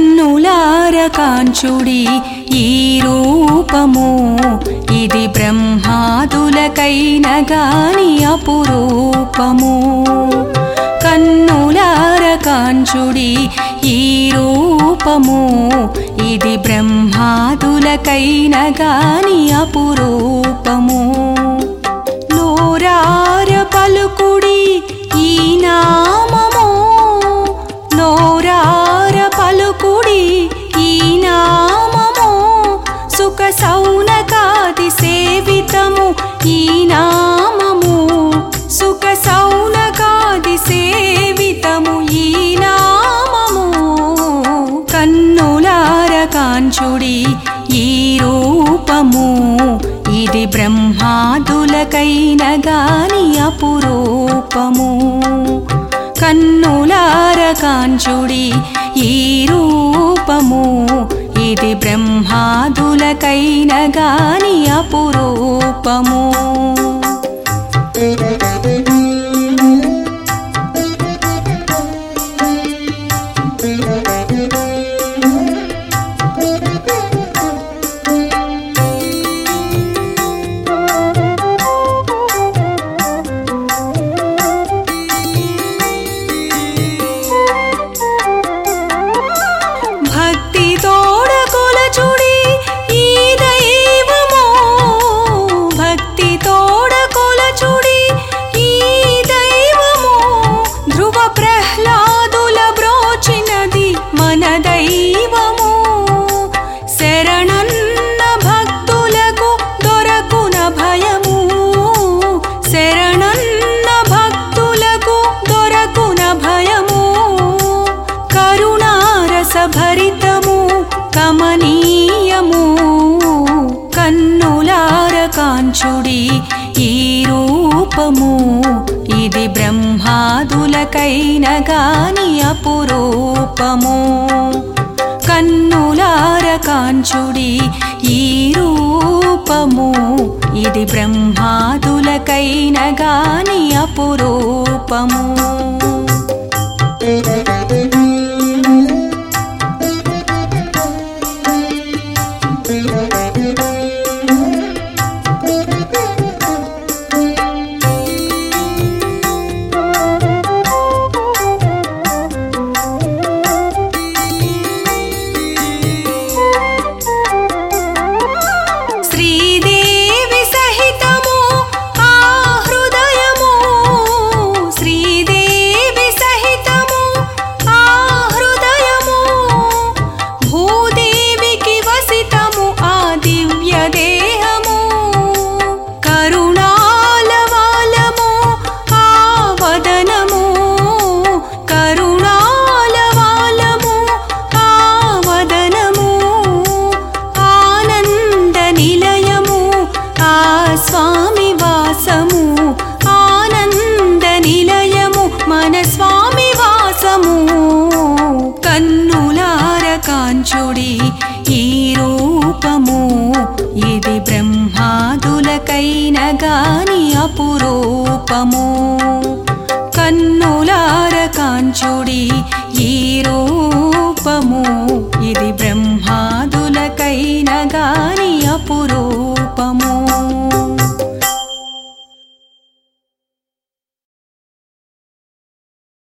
కన్నులార కాంచుడి ఈ రూపము ఇది బ్రహ్మాదులకైన గాని అపురూపము కన్నులార కాంచుడి ఈ రూపము ఇది బ్రహ్మాదులకైన గాని అపురూపము నోరార పలుకుడి ఈ నామము నోరార పలుకుడి ఈ నామము సుఖ సౌనకాది సేవితము ఈ నామము సుఖ సౌనకాది సేవితము ఈ నామము కన్నులార కాంచుడి ఈ రూపము ఇది బ్రహ్మాదులకైన గాని అపురూపము కన్నులార కాంచుడి ఈ రూపము ఇది బ్రహ్మాదులకైన గాని అపురూపము భక్తి తోడ కొలచుడి ఈ దైవము భక్తి తోడ కొలచుడి ఈ దైవము ధ్రువ ప్రహ్లాదుల బ్రోచినది మన దైవము శరణన్న భక్తులకు దొరకున భయము శరణన్న భక్తులకు దొరకున భయము కరుణారస భరితము కమనీయము కన్నులార కాంచుడి ఈ రూపము ఇది బ్రహ్మాదులకైన గాని అపురూపము కన్నులార కాంచుడి ఈ రూపము ఇది బ్రహ్మాదులకైన గాని అపురూపము శ్రీదేవి సహితము ఆ హృదయము శ్రీదేవి సహితము ఆ హృదయము భూదేవికి వసితము ఆ దివ్య దేహము కరుణాలవాలము ఆ వదనము కరుణాలవాలము ఆ వదనము ఆనంద నిలయము ఆ స్వామి వాసము ఆనంద నిలయము మన స్వామి వాసము కన్నులార కాంచుడి ఈ రూపము ఇది బ్రహ్మాదులకైన గాని అపురూపము కన్నులార కాంచుడి ఈ రూపము ఇది బ్రహ్మాదులకైన గాని